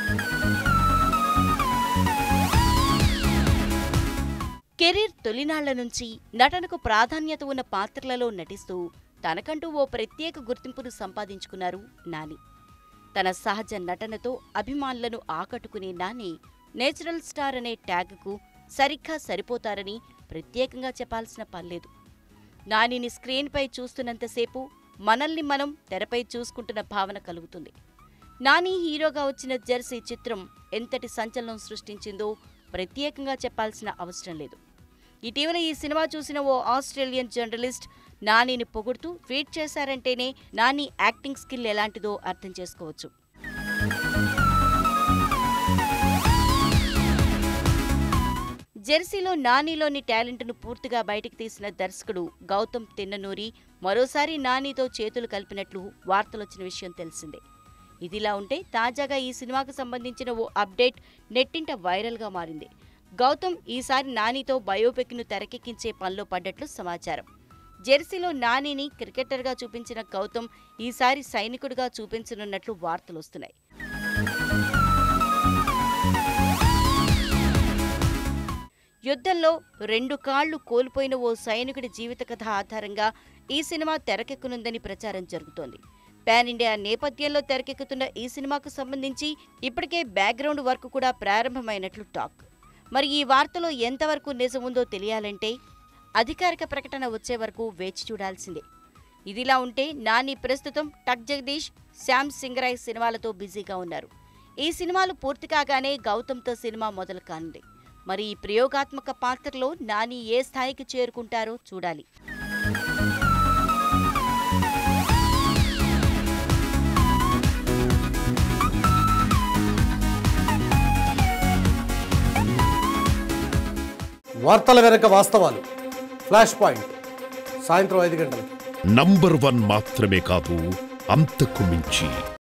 career తొలినాళ్ల నుంచి నటనకు ప్రాధాన్యత ఉన్న పాత్రలలో నటిస్తూ తనకంటూ ఓ ప్రత్యేక గుర్తింపును సంపాదించుకున్నారు నాని తన సహజ నటనతో అభిమానులను ఆకట్టుకునే నాని నేచురల్ స్టార్ అనే ట్యాగ్కు సరిగ్గా సరిపోతారని ప్రత్యేకంగా చెప్పాల్సిన పనిలేదు నానిని స్క్రీన్పై చూస్తున్నంతసేపు మనల్ని మనం తెరపై చూసుకుంటున్న భావన కలుగుతుంది నాని హీరోగా వచ్చిన జెర్సీ చిత్రం ఎంతటి సంచలనం సృష్టించిందో ప్రత్యేకంగా చెప్పాల్సిన అవసరం లేదు ఇటీవల ఈ సినిమా చూసిన ఓ ఆస్ట్రేలియన్ జర్నలిస్ట్ నానిని పొగుడుతూ ట్వీట్ చేశారంటేనే నాని యాక్టింగ్ స్కిల్ ఎలాంటిదో అర్థం చేసుకోవచ్చు జెర్సీలో నానిలోని టాలెంట్ను పూర్తిగా బయటికి తీసిన దర్శకుడు గౌతమ్ తిన్ననూరి మరోసారి నానితో చేతులు కలిపినట్లు వార్తలొచ్చిన విషయం తెలిసిందే ఇదిలా ఉంటే తాజాగా ఈ సినిమాకు సంబంధించిన ఓ అప్డేట్ నెట్టింట వైరల్గా మారింది గౌతమ్ ఈసారి నానితో బయోపిక్ను తెరకెక్కించే పనిలో పడ్డట్లు సమాచారం జెర్సీలో నానిని క్రికెటర్గా చూపించిన గౌతమ్ ఈసారి సైనికుడిగా చూపించనున్నట్లు వార్తలొస్తున్నాయి యుద్ధంలో రెండు కాళ్లు కోల్పోయిన ఓ సైనికుడి జీవిత కథ ఆధారంగా ఈ సినిమా తెరకెక్కనుందని ప్రచారం జరుగుతోంది పాన్ ఇండియా నేపథ్యంలో తెరకెక్కుతున్న ఈ సినిమాకు సంబంధించి ఇప్పటికే బ్యాక్గ్రౌండ్ వర్క్ కూడా ప్రారంభమైనట్లు టాక్ మరి ఈ వార్తలో ఎంతవరకు నిజముందో తెలియాలంటే అధికారిక ప్రకటన వచ్చే వరకు వేచి చూడాల్సిందే ఇదిలా ఉంటే నాని ప్రస్తుతం టక్ జగదీష్ శ్యామ్ సింగరాయ్ సినిమాలతో బిజీగా ఉన్నారు ఈ సినిమాలు పూర్తి కాగానే గౌతమ్తో సినిమా మొదలు కానుంది మరి ఈ ప్రయోగాత్మక పాత్రలో నాని ఏ స్థాయికి చేరుకుంటారో చూడాలి వార్తల వెనక వాస్తవాలు ఫ్లాష్ పాయింట్ సాయంత్రం ఐదు గంటలకు నంబర్ వన్ మాత్రమే కాదు అంతకు మించి